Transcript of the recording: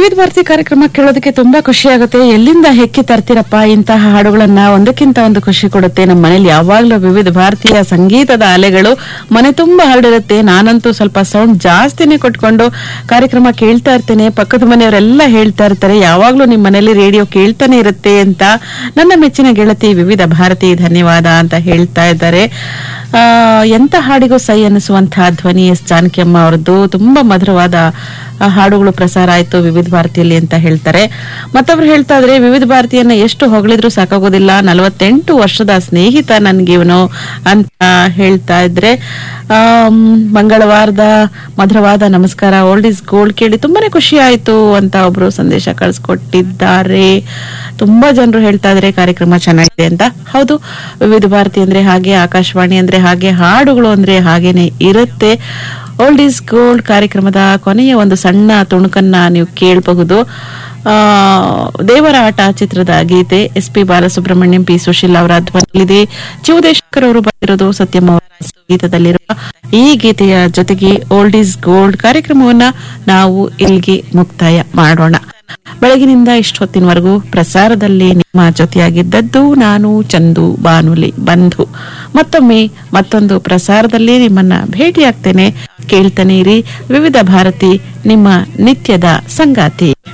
ವಿವಿಧ ಭಾರತಿ ಕಾರ್ಯಕ್ರಮ ಕೇಳೋದಕ್ಕೆ ತುಂಬಾ ಖುಷಿ ಆಗುತ್ತೆ ಎಲ್ಲಿಂದ ಹೆಕ್ಕಿ ತರ್ತೀರಪ್ಪ ಇಂತಹ ಹಾಡುಗಳನ್ನ ಒಂದಕ್ಕಿಂತ ಒಂದು ಖುಷಿ ಕೊಡುತ್ತೆ ನಮ್ಮ ಮನೇಲಿ ಯಾವಾಗ್ಲೂ ವಿವಿಧ ಭಾರತೀಯ ಸಂಗೀತದ ಅಲೆಗಳು ಮನೆ ತುಂಬಾ ಹರಡಿರುತ್ತೆ ನಾನಂತೂ ಸ್ವಲ್ಪ ಸೌಂಡ್ ಜಾಸ್ತಿನೇ ಕೊಟ್ಕೊಂಡು ಕಾರ್ಯಕ್ರಮ ಕೇಳ್ತಾ ಇರ್ತೇನೆ ಪಕ್ಕದ ಮನೆಯವರೆಲ್ಲ ಹೇಳ್ತಾ ಇರ್ತಾರೆ ಯಾವಾಗ್ಲೂ ನಿಮ್ಮ ಮನೇಲಿ ರೇಡಿಯೋ ಕೇಳ್ತಾನೆ ಇರುತ್ತೆ ಅಂತ ನನ್ನ ಮೆಚ್ಚಿನ ಗೆಳತಿ ವಿವಿಧ ಭಾರತಿ ಧನ್ಯವಾದ ಅಂತ ಹೇಳ್ತಾ ಇದ್ದಾರೆ ಆ, ಎಂತ ಹಾಡಿಗೂ ಸೈ ಅನ್ನಿಸುವಂತಹ ಧ್ವನಿ ಎಸ್ ಜಾನಕಿಯಮ್ಮ ಅವರದ್ದು ತುಂಬಾ ಮಧುರವಾದ ಆ, ಹಾಡುಗಳು ಪ್ರಸಾರ ಆಯ್ತು ವಿವಿಧ ಭಾರತಿಯಲ್ಲಿ ಅಂತ ಹೇಳ್ತಾರೆ ಮತ್ತೊಬ್ರು ಹೇಳ್ತಾ ಇದ್ರೆ ವಿವಿಧ ಭಾರತಿಯನ್ನ ಎಷ್ಟು ಹೊಗಳಿದ್ರು ಸಾಕಾಗೋದಿಲ್ಲ ನಲವತ್ತೆಂಟು ವರ್ಷದ ಸ್ನೇಹಿತ ನನ್ಗಿವನು ಅಂತ ಹೇಳ್ತಾ ಇದ್ರೆ ಆಮ್, ಮಂಗಳವಾರದ ಮಧುರವಾದ ನಮಸ್ಕಾರ ಓಲ್ಡ್ ಇಸ್ ಗೋಲ್ಡ್ ಕೇಳಿ ತುಂಬಾನೇ ಖುಷಿ ಆಯ್ತು ಅಂತ ಒಬ್ರು ಸಂದೇಶ ಕಳಿಸ್ಕೊಟ್ಟಿದ್ದಾರೆ ತುಂಬಾ ಜನರು ಹೇಳ್ತಾ ಇದ್ರೆ ಕಾರ್ಯಕ್ರಮ ಚೆನ್ನಾಗಿದೆ ಅಂತ ಹೌದು ವಿವಿಧ ಭಾರತಿ ಅಂದ್ರೆ ಹಾಗೆ ಆಕಾಶವಾಣಿ ಅಂದ್ರೆ ಹಾಗೆ ಹಾಡುಗಳು ಅಂದ್ರೆ ಹಾಗೇನೆ ಇರುತ್ತೆ ಓಲ್ಡ್ ಈಸ್ ಗೋಲ್ಡ್ ಕಾರ್ಯಕ್ರಮದ ಕೊನೆಯ ಒಂದು ಸಣ್ಣ ತುಣುಕನ್ನ ನೀವು ಕೇಳಬಹುದು ಆ ದೇವರ ಆಟ ಚಿತ್ರದ ಗೀತೆ S P Balasubrahmanyam P Susheela ಅವರ ಧ್ವನಿಯಲ್ಲಿದೆ ಚಿವುದೇಶ್ವರ್ ಅವರು ಬರೆದಿರೋದು ಸತ್ಯಂ ಅವರ ಸಂಗೀತದಲ್ಲಿರುವ ಈ ಗೀತೆಯ ಜೊತೆಗೆ ಓಲ್ಡ್ ಈಸ್ ಗೋಲ್ಡ್ ಕಾರ್ಯಕ್ರಮವನ್ನ ನಾವು ಇಲ್ಲಿಗೆ ಮುಕ್ತಾಯ ಮಾಡೋಣ ಬೆಳಗಿನಿಂದ ಇಷ್ಟೊತ್ತಿನವರೆಗೂ ಪ್ರಸಾರದಲ್ಲಿ ನಿಮ್ಮ ಜೊತೆಯಾಗಿದ್ದದ್ದು ನಾನು ಚಂದು ಬಾನುಲಿ ಬಂಧು ಮತ್ತೊಮ್ಮೆ ಮತ್ತೊಂದು ಪ್ರಸಾರದಲ್ಲಿ ನಿಮ್ಮನ್ನ ಭೇಟಿಯಾಗ್ತೇನೆ ಕೇಳ್ತಾನೆ ಇರಿ ವಿವಿಧ ಭಾರತಿ ನಿಮ್ಮ ನಿತ್ಯದ ಸಂಗಾತಿ